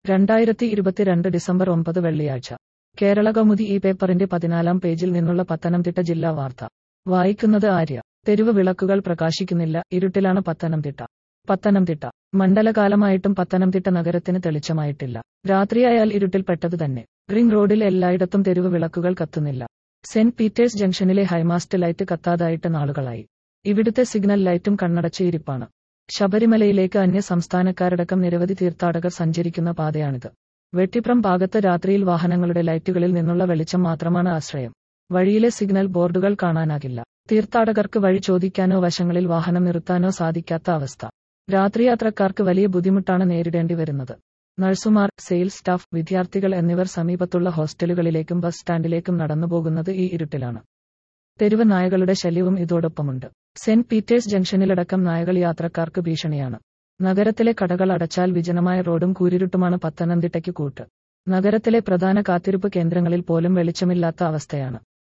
രണ്ടായിരത്തി ഇരുപത്തിരണ്ട് ഡിസംബർ ഒമ്പത് വെള്ളിയാഴ്ച കേരള കൗമുദി ഈ പേപ്പറിന്റെ പതിനാലാം പേജിൽ നിന്നുള്ള പത്തനംതിട്ട ജില്ലാ വാർത്ത വായിക്കുന്നത് ആര്യ തെരുവ് വിളക്കുകൾ പ്രകാശിക്കുന്നില്ല ഇരുട്ടിലാണ് പത്തനംതിട്ട പത്തനംതിട്ട മണ്ഡലകാലമായിട്ടും പത്തനംതിട്ട നഗരത്തിന് തെളിച്ചമായിട്ടില്ല രാത്രിയായാൽ ഇരുട്ടിൽപ്പെട്ടത് തന്നെ റിംഗ് റോഡിൽ എല്ലായിടത്തും തെരുവ് വിളക്കുകൾ കത്തുന്നില്ല സെന്റ് പീറ്റേഴ്സ് ജംഗ്ഷനിലെ ഹൈമാസ്റ്റ് ലൈറ്റ് കത്താതായിട്ട് നാളുകളായി ഇവിടുത്തെ സിഗ്നൽ ലൈറ്റും കണ്ണടച്ച് ഇരിപ്പാണ് ശബരിമലയിലേക്ക് അന്യ സംസ്ഥാനക്കാരടക്കം നിരവധി തീർത്ഥാടകർ സഞ്ചരിക്കുന്ന പാതയാണിത് വെട്ടിപ്രം ഭാഗത്ത് രാത്രിയിൽ വാഹനങ്ങളുടെ ലൈറ്റുകളിൽ നിന്നുള്ള വെളിച്ചം മാത്രമാണ് ആശ്രയം വഴിയിലെ സിഗ്നൽ ബോർഡുകൾ കാണാനാകില്ല തീർത്ഥാടകർക്ക് വഴി ചോദിക്കാനോ വശങ്ങളിൽ വാഹനം നിർത്താനോ സാധിക്കാത്ത അവസ്ഥ രാത്രിയാത്രക്കാർക്ക് വലിയ ബുദ്ധിമുട്ടാണ് നേരിടേണ്ടി വരുന്നത് നഴ്സുമാർ സെയിൽസ് സ്റ്റാഫ് വിദ്യാർത്ഥികൾ എന്നിവർ സമീപത്തുള്ള ഹോസ്റ്റലുകളിലേക്കും ബസ് സ്റ്റാൻഡിലേക്കും നടന്നുപോകുന്നത് ഈ ഇരുട്ടിലാണ് തെരുവ് നായകളുടെ ശല്യവും ഇതോടൊപ്പമുണ്ട് സെന്റ് പീറ്റേഴ്സ് ജംഗ്ഷനിലടക്കം നായകൾ യാത്രക്കാർക്ക് ഭീഷണിയാണ് നഗരത്തിലെ കടകൾ അടച്ചാൽ വിജനമായ റോഡും കൂരിരുട്ടുമാണ് പത്തനംതിട്ടയ്ക്ക് കൂട്ട് നഗരത്തിലെ പ്രധാന കാത്തിരിപ്പ് കേന്ദ്രങ്ങളിൽ പോലും വെളിച്ചമില്ലാത്ത അവസ്ഥയാണ്